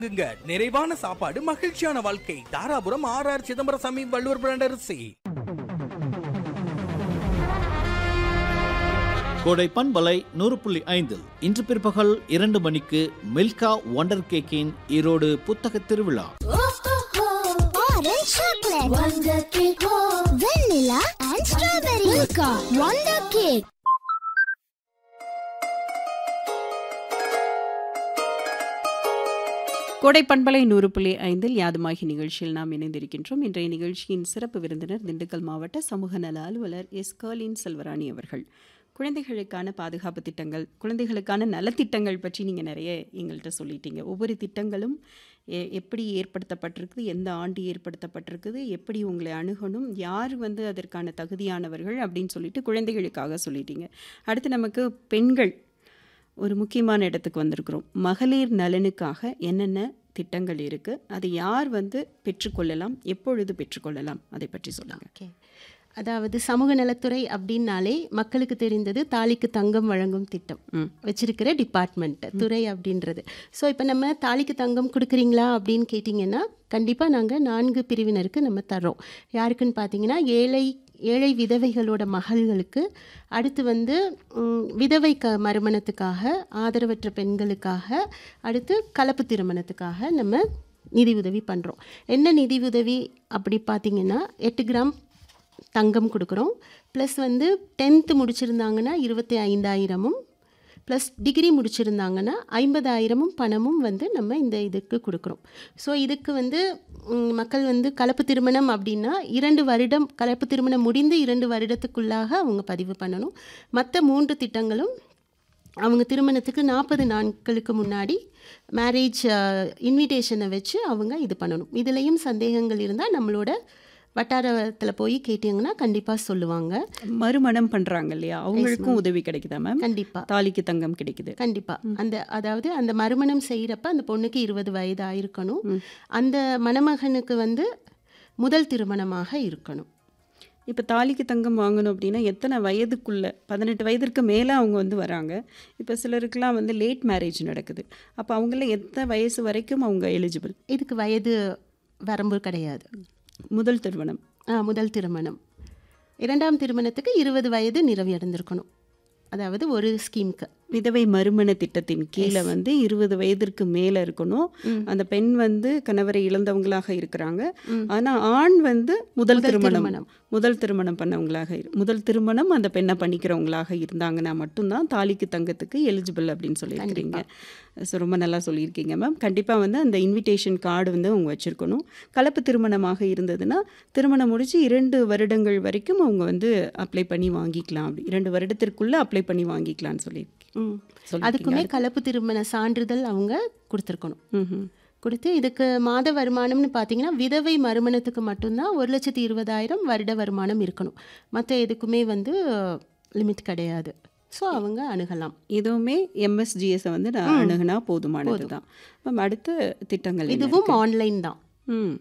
இங்க நிறைவான சாப்பாடு மகிழ்ச்சியான வாழ்க்கை Dharapuram R R Chidambarasamy Valluvar brand அரிசி கோடை பண்பலை நூறு புள்ளி ஐந்தில் இன்று பிற்பகல் இரண்டு மணிக்கு மில்கா ஒண்டர் கேக்கின் ஈரோடு புத்தக திருவிழா Orange chocolate, Wonder Cake, Vanilla and Strawberry, Milka, Wonder Cake. கோடை பண்பலை நூறு புள்ளி ஐந்தில் யாதுமாகி நிகழ்ச்சியில் நாம் இணைந்திருக்கின்றோம் இன்றைய நிகழ்ச்சியின் சிறப்பு விருந்தினர் திண்டுக்கல் மாவட்ட சமூக நல அலுவலர் எஸ் கர்லின் செல்வராணி அவர்கள் குழந்தைகளுக்கான பாதுகாப்பு திட்டங்கள் குழந்தைகளுக்கான நலத்திட்டங்கள் பற்றி நீங்கள் நிறைய எங்கள்கிட்ட சொல்லிட்டீங்க ஒவ்வொரு திட்டங்களும் எ- எப்படி ஏற்படுத்தப்பட்டிருக்குது எந்த ஆண்டு ஏற்படுத்தப்பட்டிருக்குது எப்படி உங்களை அணுகணும் யார் வந்து அதற்கான தகுதியானவர்கள் அப்படின்னு சொல்லிட்டு குழந்தைகளுக்காக சொல்லிட்டீங்க அடுத்து நமக்கு பெண்கள் ஒரு முக்கியமான இடத்துக்கு வந்திருக்கிறோம் மகளிர் நலனுக்காக என்னென்ன திட்டங்கள் இருக்குது அதை யார் வந்து பெற்றுக்கொள்ளலாம் எப்பொழுது பெற்றுக்கொள்ளலாம் அதை பற்றி சொல்லுங்க ஓகே அதாவது சமூக நலத்துறை அப்படின்னாலே மக்களுக்கு தெரிந்தது தாலிக்கு தங்கம் வழங்கும் திட்டம் ம். வச்சிருக்கிற டிபார்ட்மெண்ட் துறை அப்படின்றது ஸோ இப்போ நம்ம தாலிக்கு தங்கம் கொடுக்குறீங்களா அப்படின்னு கேட்டிங்கன்னா கண்டிப்பாக நாங்கள் நான்கு பிரிவினருக்கு நம்ம தர்றோம் யாருக்குன்னு பார்த்தீங்கன்னா ஏழை ஏழை விதவைகளோட மகள்களுக்கு அடுத்து வந்து ம், விதவை க மறுமணத்துக்காக ஆதரவற்ற பெண்களுக்காக அடுத்து கலப்பு திருமணத்துக்காக நம்ம நிதி உதவி பண்ணுறோம் என்ன நிதி உதவி அப்படி பார்த்தீங்கன்னா எட்டு கிராம் தங்கம் கொடுக்குறோம் ப்ளஸ் வந்து டென்த்து முடிச்சிருந்தாங்கன்னா இருபத்தி ஐந்தாயிரமும் ப்ளஸ் டிகிரி முடிச்சிருந்தாங்கன்னா ஐம்பதாயிரமும் பணமும் வந்து நம்ம இந்த இதுக்கு கொடுக்குறோம் ஸோ இதுக்கு வந்து ம், மக்கள் வந்து கலப்பு திருமணம் அப்படின்னா இரண்டு வருடம் கலப்பு திருமணம் முடிந்து இரண்டு வருடத்துக்குள்ளாக அவங்க பதிவு பண்ணணும் மற்ற மூன்று திட்டங்களும் அவங்க திருமணத்துக்கு நாற்பது நாட்களுக்கு முன்னாடி மேரேஜ் இன்விடேஷனை வச்சு அவங்க இது பண்ணணும் இதுலேயும் சந்தேகங்கள் இருந்தால் நம்மளோட வட்டாரத்தில் போய் கேட்டிங்கன்னா கண்டிப்பாக சொல்லுவாங்க மறுமணம் பண்றாங்க இல்லையா அவங்களுக்கும் உதவி கிடைக்குதா மேம் கண்டிப்பாக தாலிக்கு தங்கம் கிடைக்குது கண்டிப்பா அந்த அதாவது அந்த மறுமணம் செய்யறப்ப அந்த பொண்ணுக்கு இருபது வயது ஆயிருக்கணும் அந்த மணமகனுக்கு வந்து முதல் திருமணமாக இருக்கணும் இப்போ தாலிக்கு தங்கம் வாங்கணும் அப்படின்னா எத்தனை வயதுக்குள்ள பதினெட்டு வயதிற்கு மேலே அவங்க வந்து வராங்க இப்போ சிலருக்குலாம் வந்து லேட் மேரேஜ் நடக்குது அப்போ அவங்கள எத்தனை வயசு வரைக்கும் அவங்க எலிஜிபிள் இதுக்கு வயது வரம்பு கிடையாது முதல் திருமணம் ஆ, முதல் திருமணம் இரண்டாம் திருமணத்துக்கு இருபது வயது நிறைவடைந்திருக்கணும் அதாவது ஒரு ஸ்கீமுக்கு விதவை மறுமண திட்டத்தின் கீழே வந்து இருபது வயதிற்கு மேலே இருக்கணும் அந்த பெண் வந்து கணவரை இழந்தவங்களாக இருக்கிறாங்க ஆனா ஆண் வந்து முதல் திருமணம் திருமணம். முதல் திருமணம் பண்ணவங்களாக இரு- முதல் திருமணம் அந்த பெண்ணை பண்ணிக்கிறவங்களாக இருந்தாங்கன்னா மட்டும்தான் தாலிக்கு தங்கத்துக்கு எலிஜிபிள் அப்படின்னு சொல்லியிருக்கிறீங்க ஸோ ரொம்ப நல்லா சொல்லியிருக்கீங்க மேம் கண்டிப்பாக வந்து அந்த இன்விடேஷன் கார்டு வந்து அவங்க வச்சுருக்கணும் கலப்பு திருமணமாக இருந்ததுன்னா திருமணம் முடிச்சு இரண்டு வருடங்கள் வரைக்கும் அவங்க வந்து அப்ளை பண்ணி வாங்கிக்கலாம் அப்படி இரண்டு வருடத்திற்குள்ளே அப்ளை பண்ணி வாங்கிக்கலாம்னு சொல்லியிருக்கேன் ம். சொல்லிருக்கீங்க. அதுக்குமே கலப்பு திருமண சான்றிதழ் அவங்க கொடுத்துருக்கணும் ம்ஹும். கொடுத்து இதுக்கு மாத வருமானம்னு பார்த்தீங்கன்னா விதவை மறுமணத்துக்கு மட்டும்தான் ஒரு லட்சத்தி இருபதாயிரம் வருட வருமானம் இருக்கணும் மற்ற எதுக்குமே வந்து லிமிட் கிடையாது ஸோ அவங்க அணுகலாம் இதுவுமே எம்எஸ்ஜிஎஸை வந்து நான் அணுகுனா போதுமானது தான் மேம் அடுத்த திட்டங்கள் என்ன இதுவும் இருக்கு? ஆன்லைன் தான் ம்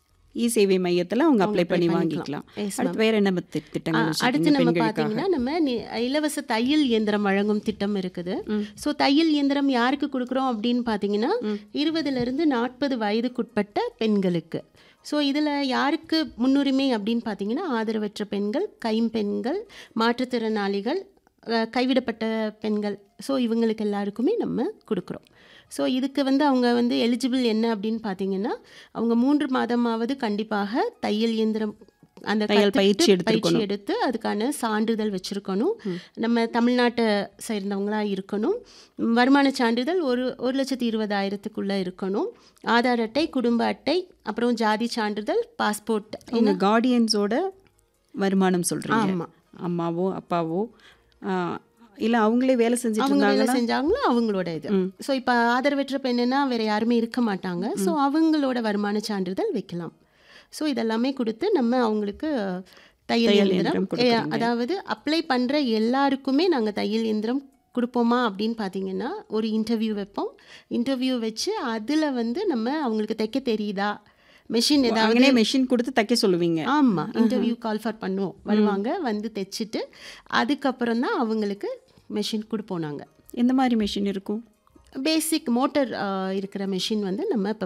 இ சேவை மையத்தில் அவங்க அப்ளை apply பண்ணி பண்ணிக்கலாம். வாங்கிக்கலாம் Yes, அடுத்து வேற என்ன தி- ஆ, திட்டங்கள் அடுத்து வச்சிருக்கீங்க நம்ம பெண்களுக்காக பார்த்தீங்கன்னா நம்ம நி- இலவச தையல் இயந்திரம் வழங்கும் திட்டம் இருக்குது ஸோ தையல் இயந்திரம் யாருக்கு கொடுக்குறோம் அப்படின்னு பார்த்தீங்கன்னா இருபதுல இருந்து நாற்பது வயதுக்குட்பட்ட பெண்களுக்கு ஸோ இதில் யாருக்கு முன்னுரிமை அப்படின்னு பார்த்தீங்கன்னா ஆதரவற்ற பெண்கள் கைம்பெண்கள் மாற்றுத்திறனாளிகள் அஹ், கைவிடப்பட்ட பெண்கள் ஸோ இவங்களுக்கு எல்லாருக்குமே நம்ம கொடுக்குறோம் ஸோ இதுக்கு வந்து அவங்க வந்து எலிஜிபிள் என்ன அப்படின்னு பார்த்தீங்கன்னா அவங்க மூன்று மாதமாவது கண்டிப்பாக தையல் இயந்திரம் அந்த தையல் கத்துக்கிட்டு பயிற்சி எடுத்திருக்கணும். எடுத்து அதுக்கான சான்றிதழ் வச்சுருக்கணும் நம்ம தமிழ்நாட்டை சேர்ந்தவங்களா இருக்கணும் ம், வருமான சான்றிதழ் ஒரு ஒரு லட்சத்தி இருபதாயிரத்துக்குள்ளே இருக்கணும் ஆதார் அட்டை குடும்ப அட்டை அப்புறம் ஜாதி சான்றிதழ் பாஸ்போர்ட் அவங்க கார்டியன்ஸோட வருமானம் சொல்றீங்க ஆமா. அம்மாவோ அப்பாவோ ஆ, இல்ல அவங்களே வேலை செஞ்சுட்டு அவங்க வேலை இருந்தாங்கன்னா செஞ்சாங்களோ அவங்களோட இது ஸோ இப்போ ஆதரவற்ற பெண்ணுனா வேற யாருமே இருக்க மாட்டாங்க ஸோ அவங்களோட வருமான சான்றிதழ் வைக்கலாம் ஸோ இதெல்லாமே கொடுத்து நம்ம அவங்களுக்கு தையல் தையல் இயந்திரம் இயந்திரம் ஏ, கொடுக்குறீங்க. அதாவது அப்ளை பண்ணுற எல்லாருக்குமே நாங்கள் தையல் இயந்திரம் கொடுப்போமா அப்படின்னு பார்த்தீங்கன்னா ஒரு இன்டர்வியூ வைப்போம் இன்டர்வியூ வச்சு அதில் வந்து நம்ம அவங்களுக்கு தைக்க தெரியுதா மெஷின் ஏதாவது அங்கனே மெஷின் கொடுத்து தைக்க சொல்லுவீங்க ஆமாம் இன்டர்வியூ கால் ஃபார் பண்ணுவோம் வருவாங்க வந்து தைச்சிட்டு அதுக்கப்புறம் தான் அவங்களுக்கு மெஷின் கொடுப்போம் நாங்கள் எந்த மாதிரி மெஷின் இருக்கும் பேசிக் மோட்டர் இருக்கிற மிஷின் வந்து நம்ம இப்போ